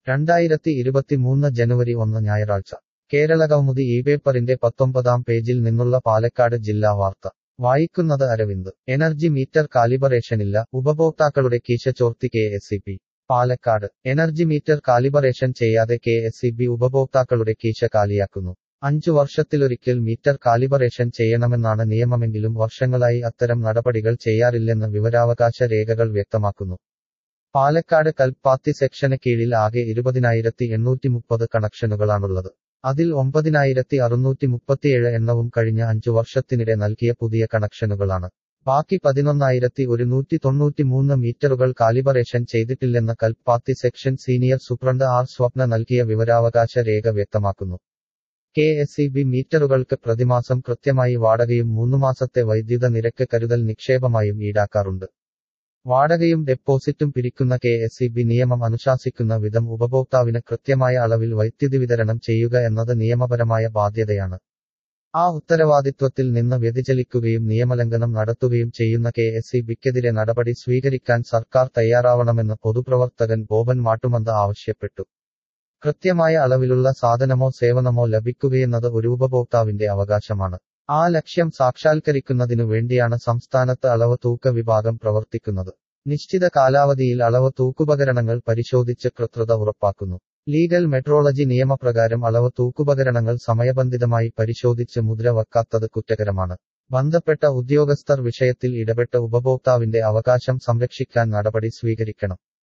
രണ്ടായിരത്തി ഇരുപത്തിമൂന്ന് ജനുവരി ഒന്ന് ഞായറാഴ്ച കേരള കൗമുദി ഈ പേപ്പറിന്റെ പത്തൊമ്പതാം പേജിൽ നിന്നുള്ള പാലക്കാട് ജില്ലാ വാർത്ത വായിക്കുന്നത് അരവിന്ദ് എനർജി മീറ്റർ കാലിബറേഷനില്ല ഉപഭോക്താക്കളുടെ കീശ ചോർത്തി K S E P Palakkad energy meter calibration ചെയ്യാതെ കെ എസ് ഇ ബി ഉപഭോക്താക്കളുടെ കീശ കാലിയാക്കുന്നു അഞ്ചു വർഷത്തിലൊരിക്കൽ മീറ്റർ കാലിബറേഷൻ ചെയ്യണമെന്നാണ് നിയമമെങ്കിലും വർഷങ്ങളായി അത്തരം നടപടികൾ ചെയ്യാറില്ലെന്ന് വിവരാവകാശ രേഖകൾ വ്യക്തമാക്കുന്നു പാലക്കാട് കൽപ്പാത്തി സെക്ഷന് കീഴിൽ ആകെ ഇരുപതിനായിരത്തി എണ്ണൂറ്റി മുപ്പത് കണക്ഷനുകളാണുള്ളത് അതിൽ ഒമ്പതിനായിരത്തി അറുന്നൂറ്റി മുപ്പത്തിയേഴ് എണ്ണവും കഴിഞ്ഞ അഞ്ചു വർഷത്തിനിടെ നൽകിയ പുതിയ കണക്ഷനുകളാണ് ബാക്കി പതിനൊന്നായിരത്തി ഒരുന്നൂറ്റി തൊണ്ണൂറ്റിമൂന്ന് മീറ്ററുകൾ കാലിബറേഷൻ ചെയ്തിട്ടില്ലെന്ന് Kalpathi section senior superintendent R Swapna നൽകിയ വിവരാവകാശ രേഖ വ്യക്തമാക്കുന്നു കെ എസ് ഇ ബി മീറ്ററുകൾക്ക് പ്രതിമാസം കൃത്യമായി വാടകയും മൂന്നുമാസത്തെ വൈദ്യുത നിരക്ക് കരുതൽ നിക്ഷേപമായും ഈടാക്കാറുണ്ട് വാടകയും ഡെപ്പോസിറ്റും പിരിക്കുന്ന കെ എസ് ഇ ബി നിയമം അനുശാസിക്കുന്ന വിധം ഉപഭോക്താവിന് കൃത്യമായ അളവിൽ വൈദ്യുതി വിതരണം ചെയ്യുക എന്നത് നിയമപരമായ ബാധ്യതയാണ് ആ ഉത്തരവാദിത്വത്തിൽ നിന്ന് വ്യതിചലിക്കുകയും നിയമലംഘനം നടത്തുകയും ചെയ്യുന്ന കെ എസ് ഇ ബിക്കെതിരെ നടപടി സ്വീകരിക്കാൻ സർക്കാർ തയ്യാറാവണമെന്ന് പൊതുപ്രവർത്തകൻ ബോബൻ മാട്ടുമന്ത ആവശ്യപ്പെട്ടു കൃത്യമായ അളവിലുള്ള സാധനമോ സേവനമോ ലഭിക്കുകയെന്നത് ഒരു ഉപഭോക്താവിന്റെ അവകാശമാണ് ആ ലക്ഷ്യം സാക്ഷാത്കരിക്കുന്നതിനു വേണ്ടിയാണ് സംസ്ഥാനത്ത് അളവ് തൂക്ക വിഭാഗം പ്രവർത്തിക്കുന്നത് നിശ്ചിത കാലാവധിയിൽ അളവ് തൂക്കുപകരണങ്ങൾ പരിശോധിച്ച് കൃത്യത ഉറപ്പാക്കുന്നു ലീഗൽ മെട്രോളജി നിയമപ്രകാരം അളവ് തൂക്കുപകരണങ്ങൾ സമയബന്ധിതമായി പരിശോധിച്ച് മുദ്ര വക്കാത്തത് കുറ്റകരമാണ് ബന്ധപ്പെട്ട ഉദ്യോഗസ്ഥർ വിഷയത്തിൽ ഇടപെട്ട ഉപഭോക്താവിന്റെ അവകാശം സംരക്ഷിക്കാൻ നടപടി സ്വീകരിക്കണം